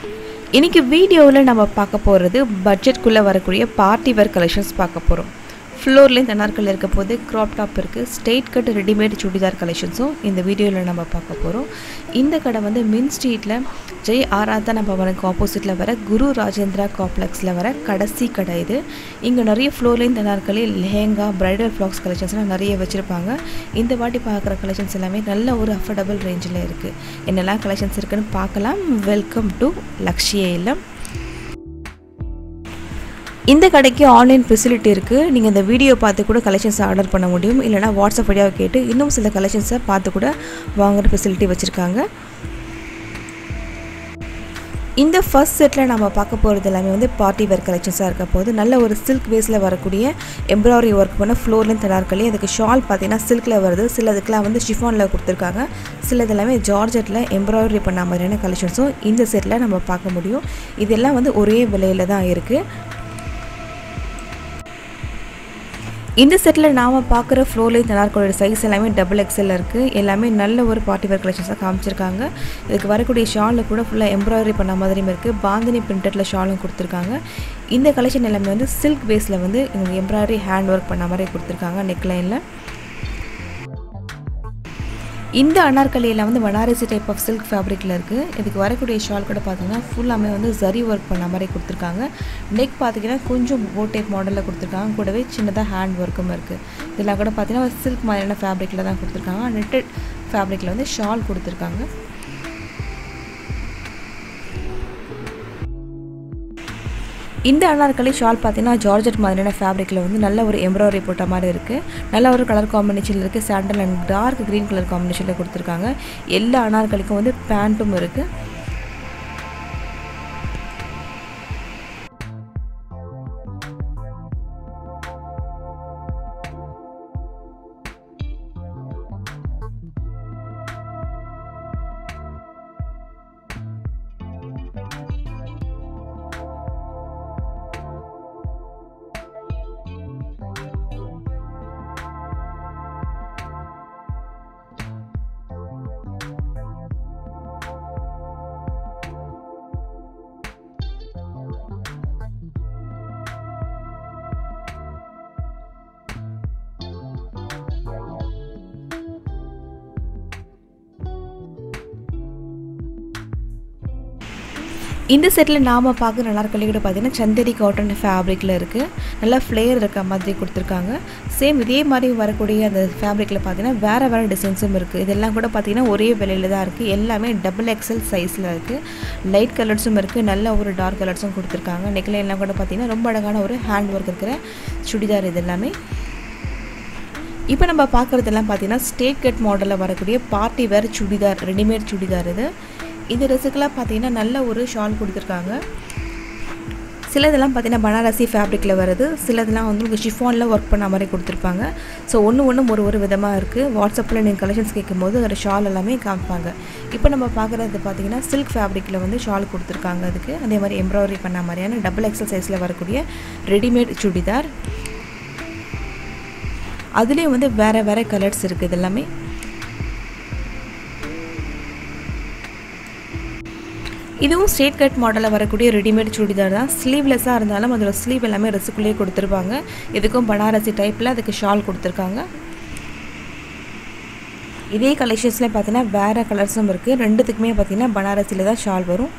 இன்றைக்கி வீடியோவில் நம்ம பார்க்க போகிறது பட்ஜெட்குள்ளே வரக்கூடிய பார்ட்டி வேர் கலெக்ஷன்ஸ் பார்க்க போகிறோம் ஃப்ளோர்லேருந்து அனார்கல் இருக்க போது க்ராப் டாப் இருக்குது ஸ்ட்ரெயிட் கட் ரெடிமேட் சுடிதார் கலெக்ஷன்ஸும் இந்த வீடியோவில் நம்ம பார்க்க போகிறோம் இந்த கடை வந்து மின் ஸ்ட்ரீட்டில் ஜெய் ஆராதனா பவனுக்கு ஆப்போசிட்டில் வர குரு ராஜேந்திரா காம்ப்ளெக்ஸில் வர கடைசி கடை இது இங்கே நிறைய ஃப்ளோர்லேருந்து அனார்கலி லெஹெங்கா ப்ரைடல் ஃப்ளாக்ஸ் கலெக்ஷன்ஸ்லாம் நிறைய வச்சுருப்பாங்க இந்த வாட்டி பார்க்குற கலெக்ஷன்ஸ் எல்லாமே நல்ல ஒரு அஃபோர்டபுள் ரேஞ்சில் இருக்குது என்னெல்லாம் கலெக்ஷன்ஸ் இருக்குன்னு பார்க்கலாம் வெல்கம் டு லக்ஷிய இல்லம் இந்த கடைக்கு ஆன்லைன் ஃபெசிலிட்டி இருக்குது நீங்கள் இந்த வீடியோ பார்த்து கூட கலெக்ஷன்ஸ் ஆர்டர் பண்ண முடியும் இல்லைனா வாட்ஸ்அப் வழியாக கேட்டு இன்னும் சில கலெக்ஷன்ஸை பார்த்து கூட வாங்குகிற ஃபெசிலிட்டி வச்சுருக்காங்க இந்த ஃபர்ஸ்ட் செட்டில் நம்ம பார்க்க போகிறது எல்லாமே வந்து பார்ட்டி வேர் கலெக்ஷன்ஸாக இருக்க போது நல்ல ஒரு சில்க் பேஸில் வரக்கூடிய எம்ப்ராய்டரி ஒர்க் பண்ண ஃப்ளோர்லேருந்து தனார்களி அதுக்கு ஷால் பார்த்தீங்கன்னா சில்கில் வருது சிலதுக்கெலாம் வந்து ஷிஃபானில் கொடுத்துருக்காங்க சிலது எல்லாமே ஜார்ஜெட்டில் எம்ப்ராய்டரி பண்ண மாதிரியான கலெக்ஷன்ஸும் இந்த செட்டில் நம்ம பார்க்க முடியும் இதெல்லாம் வந்து ஒரே விலையில் தான் இருக்குது இந்த செட்டில் நாம் பார்க்குற ஃப்ளோர்லேயும் நல்லாயிருக்கோட சைஸ் எல்லாமே டபுள் எக்ஸலில் இருக்குது எல்லாமே நல்ல ஒரு பார்ட்டி வேர் கலெக்ஷன்ஸாக காமிச்சிருக்காங்க இதுக்கு வரக்கூடிய ஷாலில் கூட ஃபுல்லாக எம்ப்ராய்டரி பண்ண மாதிரியும் இருக்குது பாந்தினி பிரிண்டடில் ஷாலும் கொடுத்துருக்காங்க இந்த கலெக்ஷன் எல்லாமே வந்து சில்க் பேஸில் வந்து எம்ப்ராய்டரி ஹேண்ட் ஒர்க் பண்ண மாதிரி கொடுத்துருக்காங்க நெக்லைனில் இந்த அனார்கலியில் வந்து வனாரசி டைப் ஆஃப் சில்க் ஃபேப்ரிக்கில் இருக்குது இதுக்கு வரக்கூடிய ஷால் கூட பார்த்தீங்கன்னா ஃபுல்லாமே வந்து ஜரி ஒர்க் பண்ண மாதிரி கொடுத்துருக்காங்க நெக் பார்த்தீங்கன்னா கொஞ்சம் போ டைப் மாடலில் கொடுத்துருக்காங்க கூடவே சின்னதாக ஹேண்ட் ஒர்க்கும் இருக்குது இதெல்லாம் கூட பார்த்தீங்கன்னா சில்க் மாதிரியான ஃபேப்ரிக்கில் தான் கொடுத்துருக்காங்க நெட்டட் ஃபேப்ரிக்கில் வந்து ஷால் கொடுத்துருக்காங்க இந்த அனார்கலி ஷால் பார்த்தீங்கன்னா ஜார்ஜெட் மாதிரியான ஃபேப்ரிக்கில் வந்து நல்ல ஒரு எம்ப்ராய்டரி போட்ட மாதிரி இருக்குது நல்ல ஒரு கலர் காம்பினேஷனில் இருக்குது sandal and dark green colour காம்பினேஷனில் கொடுத்துருக்காங்க எல்லா அனார்கலிக்கும் வந்து பேண்ட்டும் இருக்குது இந்த செட்டில் நாம் பார்க்குற நல்லா இருக்க கூட பார்த்தீங்கன்னா சந்தேரி காட்டன் ஃபேப்ரிக்கில் இருக்குது நல்லா ஃப்ளேயர் இருக்க மாதிரி கொடுத்துருக்காங்க சேம் இதே மாதிரி வரக்கூடிய அந்த ஃபேப்ரிக்கில் பார்த்தீங்கன்னா வேறு வேறு டிசைன்ஸும் இருக்குது இதெல்லாம் கூட பார்த்தீங்கன்னா ஒரே விலையில் தான் இருக்குது எல்லாமே டபுள் எக்ஸல் சைஸில் இருக்குது லைட் கலர்ஸும் இருக்குது நல்ல ஒரு டார்க் கலர்ஸும் கொடுத்துருக்காங்க நெக்லைன்லாம் கூட பார்த்தீங்கன்னா ரொம்ப அழகான ஒரு ஹேண்ட் ஒர்க் இருக்கிற சுடிதார் இது எல்லாமே இப்போ நம்ம பார்க்குறதெல்லாம் பார்த்தீங்கன்னா ஸ்டேட் கட் மாடலில் வரக்கூடிய party wear churidar readymade churidar இது இந்த ட்ரெஸ்ஸுக்கெல்லாம் பார்த்தீங்கன்னா நல்ல ஒரு ஷால் கொடுத்துருக்காங்க சிலதெல்லாம் பார்த்தீங்கன்னா பனாரசி ஃபேப்ரிக்கில் வருது சிலதெல்லாம் வந்து உங்களுக்கு ஷிஃபானில் ஒர்க் பண்ண மாதிரி கொடுத்துருப்பாங்க ஸோ ஒன்று ஒன்றும் ஒரு ஒரு விதமாக இருக்குது வாட்ஸ்அப்பில் நீங்கள் கலெக்ஷன்ஸ் கேட்கும்போது அதோட ஷால் எல்லாமே காமிப்பாங்க இப்போ நம்ம பார்க்குறது பார்த்தீங்கன்னா சில்க் ஃபேப்ரிக்கில் வந்து ஷால் கொடுத்துருக்காங்க அதுக்கு அதே மாதிரி எம்ப்ராய்டரி பண்ண மாதிரியான டபுள் எக்ஸல் சைஸில் வரக்கூடிய ரெடிமேட் சுடிதார் அதுலேயும் வந்து வேறு வேறு கலர்ஸ் இருக்குது இது எல்லாமே இதுவும் ஸ்ட்ரெயிட் கட் மாடலில் வரக்கூடிய ரெடிமேட் சுடிதார் தான் ஸ்லீவ்லெஸ்ஸாக இருந்தாலும் அதோட ஸ்லீவ் எல்லாமே ட்ரெஸ்ஸுக்குள்ளேயே கொடுத்துருப்பாங்க இதுக்கும் பனாரசி டைப்பில் அதுக்கு ஷால் கொடுத்துருக்காங்க இதே கலெக்ஷன்ஸில் பார்த்தீங்கன்னா வேறு கலர்ஸும் இருக்குது ரெண்டுத்துக்குமே பார்த்தீங்கன்னா பனாரசியில் தான் ஷால் வரும்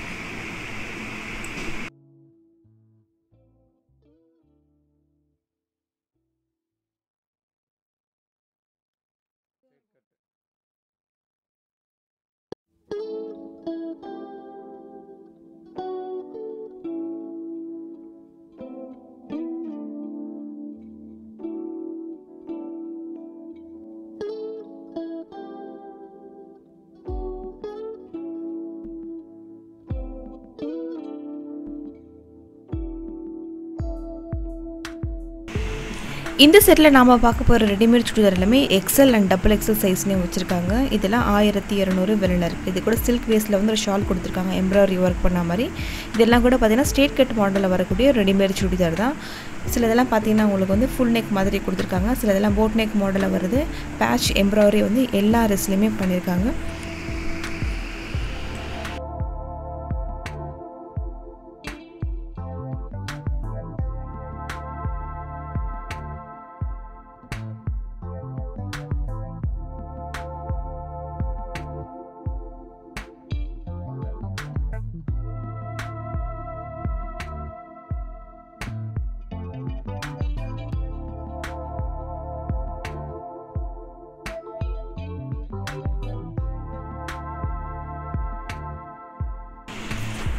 இந்த செட்டில் நாம் பார்க்க போகிற ரெடிமேட் சுடிதார் எல்லாமே எக்ஸல் அண்ட் டபுள் எக்ஸல் சைஸ்லேயும் வச்சுருக்காங்க இதெல்லாம் ஆயிரத்தி இரநூறு விலையில் இருக்குது இது கூட சில்க் வேஸில் வந்து ஒரு ஷால் கொடுத்துருக்காங்க எம்ப்ராய்டரி ஒர்க் பண்ண மாதிரி இதெல்லாம் கூட பார்த்திங்கன்னா ஸ்ட்ரெயிட் கட் மாடலில் வரக்கூடிய ரெடிமேட் சுடிதார் தான் சில இதெல்லாம் பார்த்தீங்கன்னா உங்களுக்கு வந்து ஃபுல் நெக் மாதிரி கொடுத்துருக்காங்க சில இதெல்லாம் போட் நெக் மாடலில் வருது பேட்ச் எம்ப்ராய்டரி வந்து எல்லா ட்ரெஸ்லையுமே பண்ணியிருக்காங்க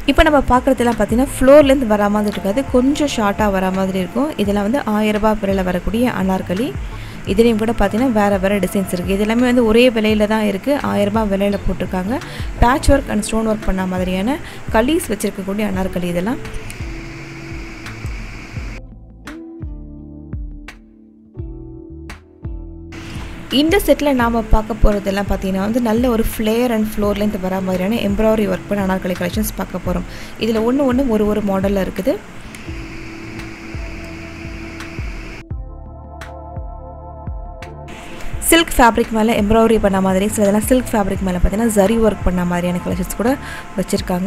இப்போ நம்ம பார்க்குறதெல்லாம் பார்த்தீங்கன்னா ஃப்ளோர்லேருந்து வரா மாதிரி இருக்காது கொஞ்சம் ஷார்ட்டாக வரா மாதிரி இருக்கும் இதெல்லாம் வந்து ஆயிரரூபா விலையில் வரக்கூடிய அனார்கலி இதுலேயும் கூட பார்த்தீங்கன்னா வேறு வேறு டிசைன்ஸ் இருக்குது இது எல்லாமே வந்து ஒரே விலையில் தான் இருக்குது ஆயிரரூபா விலையில் போட்டிருக்காங்க patch work and stone work பண்ண மாதிரியான களீஸ் வச்சுருக்கக்கூடிய அனார்கலி இதெல்லாம் இந்த செட்டில் நாம் பார்க்க போகிறதெல்லாம் பார்த்தீங்கன்னா வந்து நல்ல ஒரு ஃப்ளேயர் அண்ட் ஃப்ளோர்லேருந்து வர மாதிரியான எம்ப்ராய்டரி ஒர்க் பண்ண அனார்கலி கலெக்ஷன்ஸ் பார்க்க போகிறோம் இதில் ஒன்று ஒன்று ஒரு ஒரு மாடலில் இருக்குது சில்க் ஃபேப்ரிக் மேலே எம்ப்ராய்டரி பண்ண மாதிரி சில இதெல்லாம் சில்க் ஃபேப்ரிக் மேலே பார்த்தீங்கன்னா ஜரி ஒர்க் பண்ண மாதிரியான கலெக்ஷன்ஸ் கூட வச்சுருக்காங்க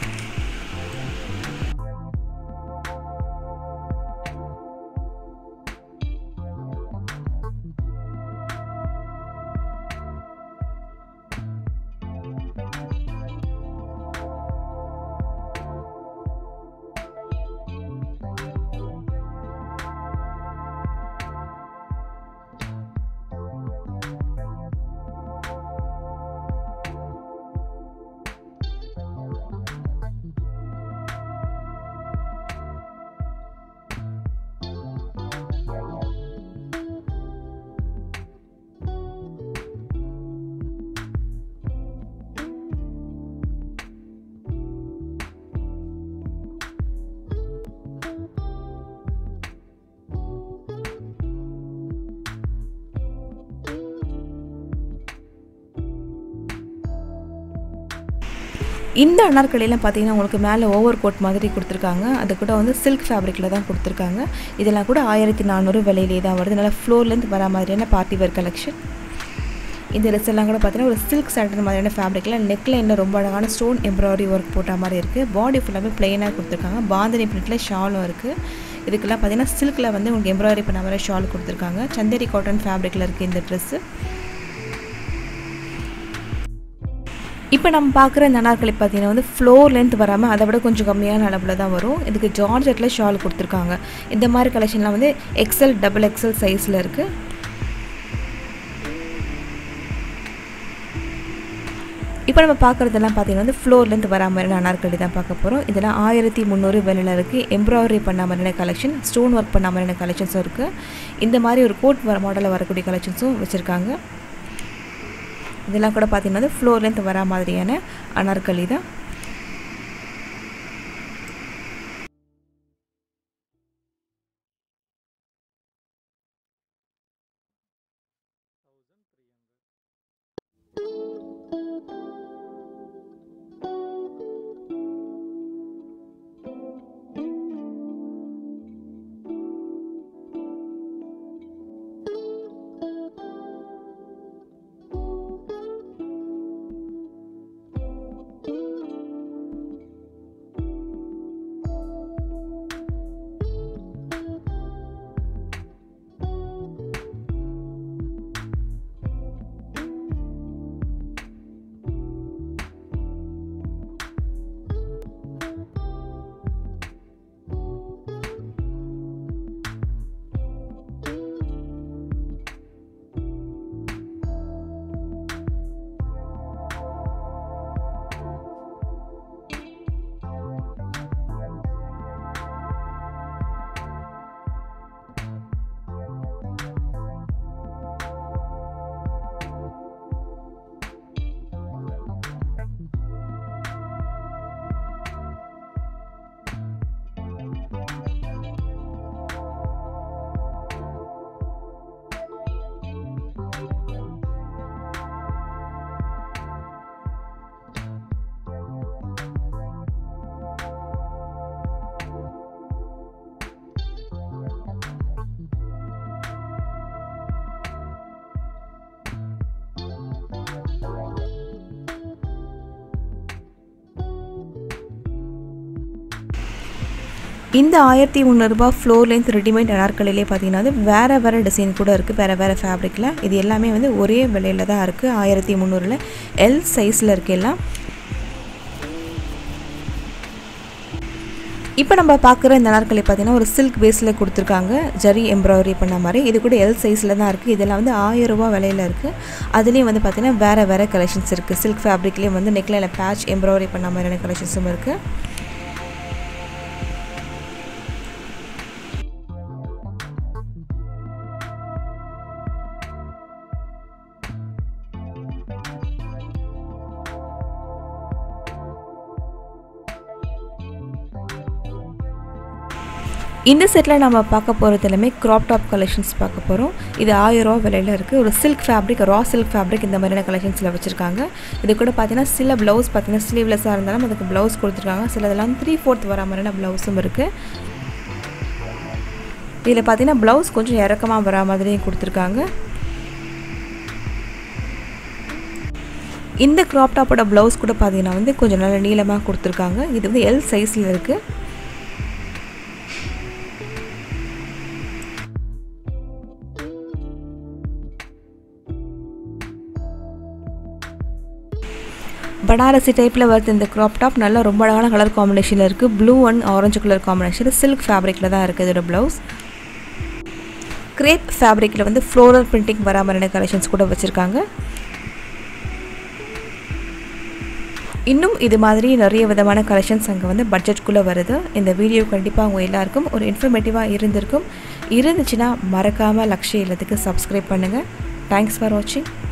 இந்த அனார்கலியில் பார்த்தீங்கன்னா உங்களுக்கு மேலே ஓவர் கோட் மாதிரி கொடுத்துருக்காங்க அது கூட வந்து சில்க் ஃபேப்ரிக்கில் தான் கொடுத்துருக்காங்க இதெல்லாம் கூட ஆயிரத்தி நானூறு விலையிலே தான் வருது நல்லா ஃப்ளோர்லேருந்து வர மாதிரியான பார்ட்டி வேர் கலெக்ஷன் இந்த ட்ரெஸ் எல்லாம் கூட பார்த்தீங்கன்னா ஒரு சில்க் சாட்டன் மாதிரியான ஃபேப்ரிக்கில் நெக்கில் இன்னும் ரொம்ப அழகான ஸ்டோன் எம்ப்ராய்டரி ஒர்க் போட்ட மாதிரி இருக்குது பாடி ஃபுல்லாகவே ப்ளெயினாக கொடுத்துருக்காங்க பாந்தனி பிரிண்டில் ஷாலும் இருக்குது இதுக்கெல்லாம் பார்த்தீங்கன்னா சில்கில் வந்து உங்களுக்கு எம்ப்ராய்டரி பண்ண மாதிரி ஷால் கொடுத்துருக்காங்க சந்தேரி காட்டன் ஃபேப்ரிக்கில் இருக்குது இந்த ட்ரெஸ்ஸு இப்போ நம்ம பார்க்குற இந்த அனார்கலி பார்த்தீங்கன்னா வந்து ஃப்ளோர் லென்த் வராமல் அதை விட கொஞ்சம் கம்மியான அளவில் தான் வரும் இதுக்கு ஜார்ஜெட்டில் ஷால் கொடுத்துருக்காங்க இந்த மாதிரி கலெக்ஷன்லாம் வந்து எக்ஸல் டபுள் எக்ஸல் சைஸில் இருக்குது இப்போ நம்ம பார்க்குறதெல்லாம் பார்த்தீங்கன்னா வந்து ஃப்ளோர்லேருந்து வரா மாதிரியான அனார்கலி தான் பார்க்க போகிறோம் இதெல்லாம் ஆயிரத்தி முந்நூறு விலையில் இருக்குது எம்ப்ராய்டரி பண்ண மாதிரியான கலெக்ஷன் ஸ்டோன் ஒர்க் பண்ண மாதிரியான கலெக்ஷன்ஸும் இருக்குது இந்த மாதிரி ஒரு கோட் வர மாடலில் வரக்கூடிய கலெக்ஷன்ஸும் வச்சுருக்காங்க இதெல்லாம் கூட பார்த்தீங்கன்னா ஃப்ளோர்லேருந்து வரா மாதிரியான அனார்கலி தான் இந்த ஆயிரத்தி முந்நூறுரூபா ஃப்ளோர் லென்த் ரெடிமேட் அனார்கலிலே பார்த்தீங்கன்னா வந்து வேறு வேறு டிசைன் கூட இருக்குது வேறு வேறு ஃபேப்ரிக்கில் இது எல்லாமே வந்து ஒரே விலையில் தான் இருக்குது ஆயிரத்தி முந்நூறில் எல் சைஸில் இருக்குது எல்லாம் இப்போ நம்ம பார்க்குற இந்த நாற்காலி பார்த்தீங்கன்னா ஒரு சில்க் பேஸில் கொடுத்துருக்காங்க ஜரி எம்ப்ராய்டரி பண்ண மாதிரி இது கூட எல் சைஸில் தான் இருக்குது இதெல்லாம் வந்து ஆயிரம் ரூபா விலையில் இருக்குது அதுலேயும் வந்து பார்த்திங்கன்னா வேறு வேறு கலெக்ஷன்ஸ் இருக்குது சில்க் ஃபேப்ரிக்லேயும் வந்து நெக்லைனில் பேட்ச் எம்ப்ராய்டரி பண்ண மாதிரியான கலெக்ஷன்ஸும் இருக்குது இந்த செட்டில் நம்ம பார்க்க போகிறது எல்லாமே க்ராப் டாப் கலெக்ஷன்ஸ் பார்க்க போகிறோம் இது ஆயிரம் ரூபா விலையில் இருக்குது ஒரு silk fabric raw silk fabric இந்த மாதிரியான கலெக்ஷன்ஸில் வச்சுருக்காங்க இது கூட பார்த்தீங்கன்னா சில ப்ளவுஸ் பார்த்தீங்கன்னா ஸ்லீவ்லெஸ்ஸாக இருந்தாலும் அதுக்கு ப்ளவுஸ் கொடுத்துருக்காங்க சிலதெல்லாம் த்ரீ ஃபோர்த் வர மாதிரியான ப்ளவுஸும் இருக்குது இதில் பார்த்தீங்கன்னா ப்ளவுஸ் கொஞ்சம் இறக்கமாக வரா மாதிரியும் கொடுத்துருக்காங்க இந்த க்ராப் டாப்போட ப்ளவுஸ் கூட பார்த்தீங்கன்னா வந்து கொஞ்சம் நல்ல நீளமாக கொடுத்துருக்காங்க இது வந்து எல் சைஸில் இருக்குது பனாரசி டைப்பில் வருது இந்த க்ராப் டாப் நல்லா ரொம்ப அழகான கலர் காம்பினேஷனில் இருக்குது blue and orange colour combination silk ஃபேப்ரிக்கில் தான் இருக்குது இதோட ப்ளவுஸ் கிரேப் ஃபேப்ரிக்கில் வந்து ஃப்ளோரல் பிரிண்டிங் வரா மாதிரியான கலெக்ஷன்ஸ் கூட வச்சுருக்காங்க இன்னும் இது மாதிரி நிறைய விதமான கலெக்ஷன்ஸ் அங்கே வந்து பட்ஜெட்குள்ளே வருது இந்த வீடியோ கண்டிப்பாக அவங்க எல்லாருக்கும் ஒரு இன்ஃபர்மேட்டிவாக இருந்திருக்கும் இருந்துச்சுன்னா மறக்காமல் லக்ஷ்ய இல்லத்துக்கு சப்ஸ்கிரைப் பண்ணுங்கள் தேங்க்ஸ் ஃபார் வாட்சிங்